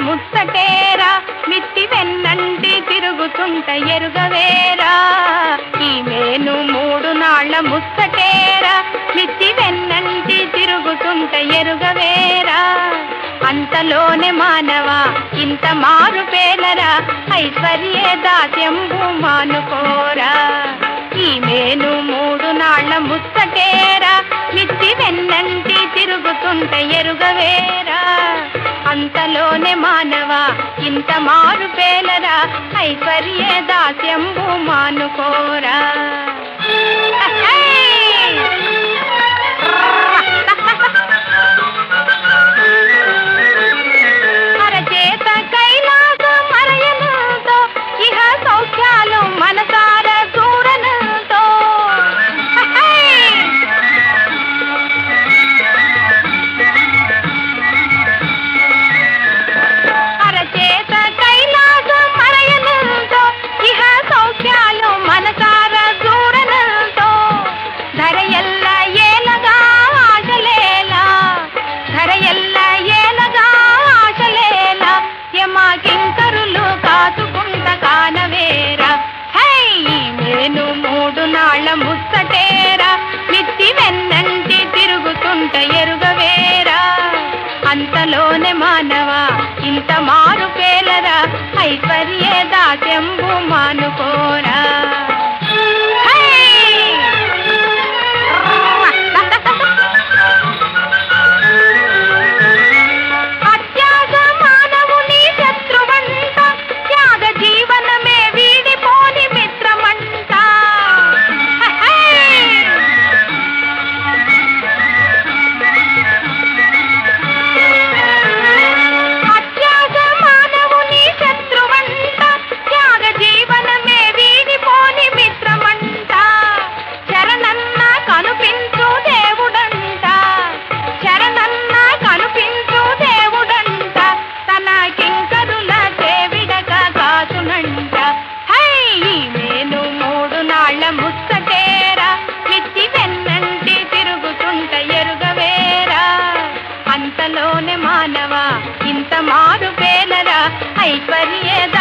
ముచ్చటేరా మిత్తి వెన్నంటి తిరుగుతుంట ఎరుగవేరా ఈ మేను మూడు నాళ్ళ ముచ్చటేరా మిత్తి వెన్నంటి తిరుగుతుంట ఎరుగవేరా అంతలోనే మానవా ఇంత మారు పేలరా ఐశ్వర్య దాస్యంబు మానుకోరా ఈ మేను మూడు నాళ్ళ ముచ్చటేరా మిత్తి వెన్నంటి తిరుగుతుంట ఎరుగవేరా అంతలోనే మానవా ఇంత మారు పేలరా ఐశ్వర్య దాస్యంబు మానుకోరా అరచేత కైలాస మరయనుతో ఇహ సౌఖ్యాలు మనసార చూడనుతో అరచేత కైలాస మరయనుతో ఇహ సౌఖ్యాలు మనసార చూడనుతో ధర ఎల్ల ఏలగా ఆశలేలా ధర ఎల్ల ఏలగా ఆశలేలా యమాకింకరులు కాచుకుంట కానవేరా హై నేను మూడు నాళ్ళ ముచ్చటేరా మిత్తి వెన్నంటి తిరుగుతుంట ఎరుగవేరా అంతలోనే మానవా ఇంత మారు పేలరా ఐశ్వర్య దాస్యంబు మానుకోరా హై! అత్యాస మానవుని శత్రువంట త్యాగ జీవనమే వీడిపోని మిత్రమంట హై! అత్యాస మానవుని శత్రువంట త్యాగ జీవనమే వీడిపోని మిత్రమంట శరణన్న కనుపించు దేవుడంట శరణన్న కనుపించు దేవుడంట తన కింకరుల చేవిడగా కాచునంట హై నేను మూడు నాళ్ళ ముచ్చటేరా మిత్తి వెన్నంటి తిరుగుతుంట ఎరుగవేరా అంతలోనే మానవా ఇంత మారు పేలరా ఐశ్వర్య